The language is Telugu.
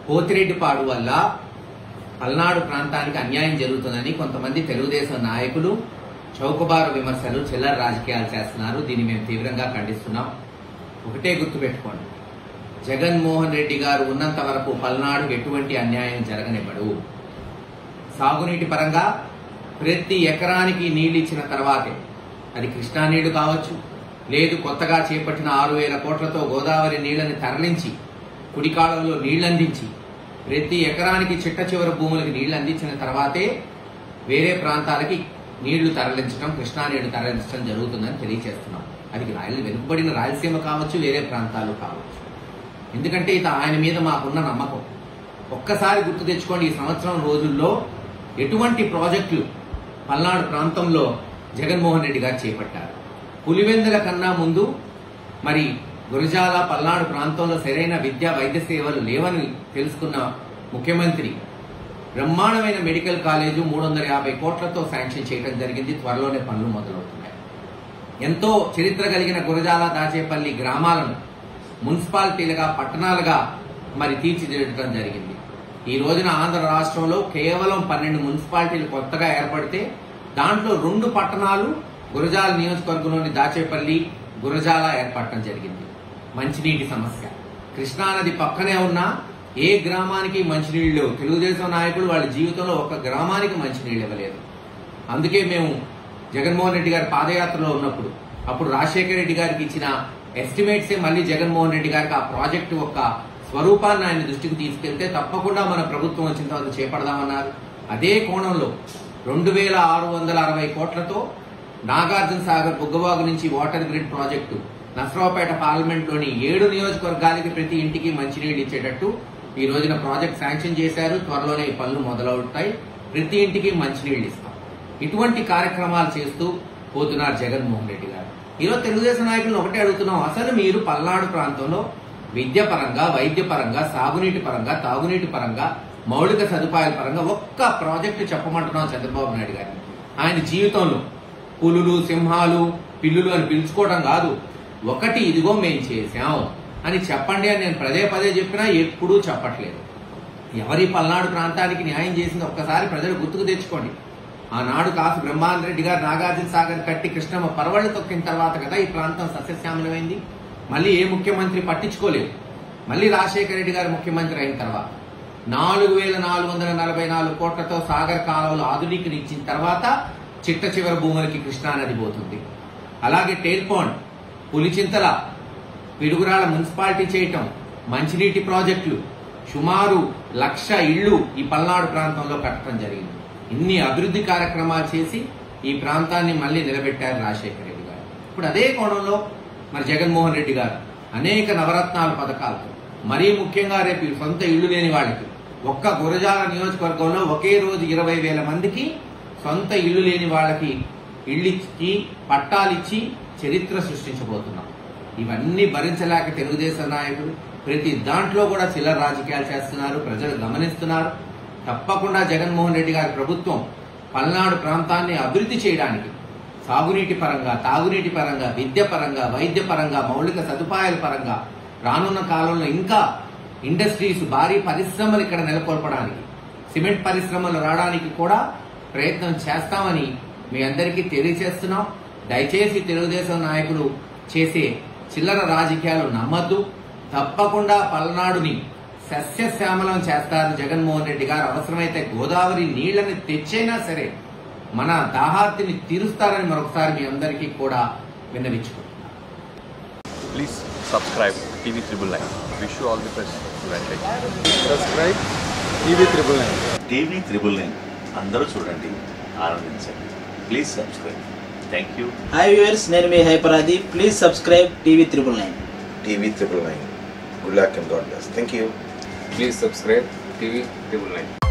పోతిరెడ్డిపాడు వల్ల పల్నాడు ప్రాంతానికి అన్యాయం జరుగుతుందని కొంతమంది తెలుగుదేశం నాయకులు చౌకబారు విమర్శలు చిల్లర రాజకీయాలు చేస్తున్నారు దీన్ని మేము తీవ్రంగా ఖండిస్తున్నాం ఒకటే గుర్తుపెట్టుకోండి జగన్మోహన్ రెడ్డి గారు ఉన్నంత వరకు పల్నాడుకు ఎటువంటి అన్యాయం జరగనివ్వడు సాగునీటి పరంగా ప్రతి ఎకరానికి నీళ్లు ఇచ్చిన తర్వాతే అది కృష్ణా నీళ్లు కావచ్చు లేదు కొత్తగా చేపట్టిన ఆరు వేల కోట్లతో గోదావరి నీళ్లను తరలించి కుడికాలంలో నీళ్లు అందించి ప్రతి ఎకరానికి చిట్ట చివరి భూములకు నీళ్లు అందించిన తర్వాతే వేరే ప్రాంతాలకి నీళ్లు తరలించడం కృష్ణా నీళ్లు తరలించడం జరుగుతుందని తెలియజేస్తున్నాం అది రాయల వెనుకబడిన రాయలసీమ కావచ్చు వేరే ప్రాంతాలు కావచ్చు ఎందుకంటే ఇది ఆయన మీద మాకున్న నమ్మకం ఒక్కసారి గుర్తు తెచ్చుకోండి ఈ సంవత్సరం రోజుల్లో ఎటువంటి ప్రాజెక్టులు పల్నాడు ప్రాంతంలో జగన్మోహన్ రెడ్డి గారు చేపట్టారు పులివెందుల కన్నా ముందు మరి గురజాల పల్నాడు ప్రాంతంలో సరైన విద్యా వైద్య సేవలు లేవని తెలుసుకున్న ముఖ్యమంత్రి బ్రహ్మాండమైన మెడికల్ కాలేజు మూడు వందల యాభై కోట్లతో శాంక్షన్ చేయడం జరిగింది త్వరలోనే పనులు మొదలవుతున్నాయి ఎంతో చరిత్ర కలిగిన గురజాల దాచేపల్లి గ్రామాలను మున్సిపాలిటీలుగా పట్టణాలుగా మరి తీర్చిదిద్దడం జరిగింది ఈ రోజున ఆంధ్ర రాష్ట్రంలో కేవలం పన్నెండు మున్సిపాలిటీలు కొత్తగా ఏర్పడితే దాంట్లో రెండు పట్టణాలు గురజాల నియోజకవర్గంలోని దాచేపల్లి గురజాల ఏర్పడటం జరిగింది మంచినీటి సమస్య కృష్ణానది పక్కనే ఉన్న ఏ గ్రామానికి మంచినీళ్ళు లేవు తెలుగుదేశం నాయకులు వాళ్ళ జీవితంలో ఒక గ్రామానికి మంచినీళ్ళు ఇవ్వలేదు అందుకే మేము జగన్మోహన్ రెడ్డి గారి పాదయాత్రలో ఉన్నప్పుడు అప్పుడు రాజశేఖర రెడ్డి గారికి ఇచ్చిన ఎస్టిమేట్సే మళ్ళీ జగన్మోహన్ రెడ్డి గారికి ఆ ప్రాజెక్టు యొక్క స్వరూపాన్ని ఆయన దృష్టికి తీసుకెళ్తే తప్పకుండా మన ప్రభుత్వం వచ్చిన తర్వాత చేపడదామన్నారు అదే కోణంలో రెండు వేల ఆరు వందల అరవై కోట్లతో నాగార్జున సాగర్ బుగ్గవాగు నుంచి వాటర్ గ్రిడ్ ప్రాజెక్టు నసరావుపేట పార్లమెంట్లోని ఏడు నియోజకవర్గాలకి ప్రతి ఇంటికి మంచినీళ్ళు ఇచ్చేటట్టు ఈ రోజున ప్రాజెక్ట్ శాంక్షన్ చేశారు త్వరలోనే ఈ పనులు మొదలవుతాయి ప్రతి ఇంటికి మంచినీళ్ళు ఇస్తాం ఇటువంటి కార్యక్రమాలు చేస్తూ పోతున్నారు జగన్మోహన్ రెడ్డి గారు ఈరోజు తెలుగుదేశం నాయకులను ఒకటే అడుగుతున్నాం అసలు మీరు పల్నాడు ప్రాంతంలో విద్య పరంగా వైద్య పరంగా సాగునీటి పరంగా తాగునీటి పరంగా మౌలిక సదుపాయాల పరంగా ఒక్క ప్రాజెక్టు చెప్పమంటున్నాం చంద్రబాబు నాయుడు గారిని ఆయన జీవితంలో పులులు సింహాలు పిల్లులు అని పిలుచుకోవడం కాదు ఒకటి ఇదిగో మేం చేశాం అని చెప్పండి అని నేను పదే పదే చెప్పినా ఎప్పుడూ చెప్పట్లేదు ఎవరి పల్నాడు ప్రాంతానికి న్యాయం చేసింది ఒక్కసారి ప్రజలు గుర్తుకు తెచ్చుకోండి ఆనాడు కాసు బ్రహ్మానంద రెడ్డి గారు నాగార్జున సాగర్ కట్టి కృష్ణమ్మ పరవళ్ళు తొక్కిన తర్వాత కదా ఈ ప్రాంతం సస్యశ్యామలమైంది మళ్ళీ ఏ ముఖ్యమంత్రి పట్టించుకోలేదు మళ్ళీ రాజశేఖర రెడ్డి గారు ముఖ్యమంత్రి అయిన తర్వాత నాలుగు వేల నాలుగు వందల నలభై నాలుగు కోట్లతో సాగర్ కాలువలు ఆధునీకరించిన తర్వాత చిట్ట చివరి భూములకి కృష్ణానది పోతుంది అలాగే టేల్పాండ్ పులిచింతల పిడుగురాల మున్సిపాలిటీ చేయటం మంచినీటి ప్రాజెక్టులు సుమారు లక్ష ఇళ్లు ఈ పల్నాడు ప్రాంతంలో కట్టడం జరిగింది ఇన్ని అభివృద్ధి కార్యక్రమాలు చేసి ఈ ప్రాంతాన్ని మళ్ళీ నిలబెట్టారు రాజశేఖర రెడ్డి గారు ఇప్పుడు అదే కోణంలో మరి జగన్మోహన్ రెడ్డి గారు అనేక నవరత్నాల పథకాలతో మరీ ముఖ్యంగా రేపు సొంత ఇళ్లు లేని వాళ్ళకి ఒక్క గురజాల నియోజకవర్గంలో ఒకే రోజు ఇరవై వేల మందికి సొంత ఇల్లు లేని వాళ్ళకి ఇళ్ళిచ్చి పట్టాలిచ్చి చరిత్ర సృష్టించబోతున్నాం ఇవన్నీ భరించలేక తెలుగుదేశం నాయకులు ప్రతి దాంట్లో కూడా చిల్లర రాజకీయాలు చేస్తున్నారు ప్రజలు గమనిస్తున్నారు తప్పకుండా జగన్మోహన్ రెడ్డి గారి ప్రభుత్వం పల్నాడు ప్రాంతాన్ని అభివృద్ధి చేయడానికి సాగునీటి పరంగా తాగునీటి పరంగా విద్య పరంగా వైద్య పరంగా మౌలిక సదుపాయాల పరంగా రానున్న కాలంలో ఇంకా ఇండస్ట్రీస్ భారీ పరిశ్రమలు ఇక్కడ నెలకొల్పడానికి సిమెంట్ పరిశ్రమలు రావడానికి కూడా ప్రయత్నం చేస్తామని మీ అందరికీ తెలియజేస్తున్నాం దయచేసి తెలుగుదేశం నాయకులు చేసే చిల్లర రాజకీయాలు నమ్మద్దు తప్పకుండా పల్నాడుని సస్యశ్యామలం చేస్తారు జగన్మోహన్ రెడ్డి గారు అవసరమైతే గోదావరి నీళ్లని తెచ్చైనా సరే మన దాహార్తిని తీరుస్తారని మరొకసారి మీ అందరికీ కూడా విన్నవించుకుంటున్నాను Please subscribe TV Triple Nine. Wish you all the best. Venkat. Subscribe TV triple nine టీవీ త్రిబుల్ నైన్ అందరూ చూడండి ఆనందించండి please subscribe thank you hi viewers నేను మీ హైపరాది please subscribe TV triple nine TV triple nine. Good luck and God bless. Thank you. Please subscribe TV triple nine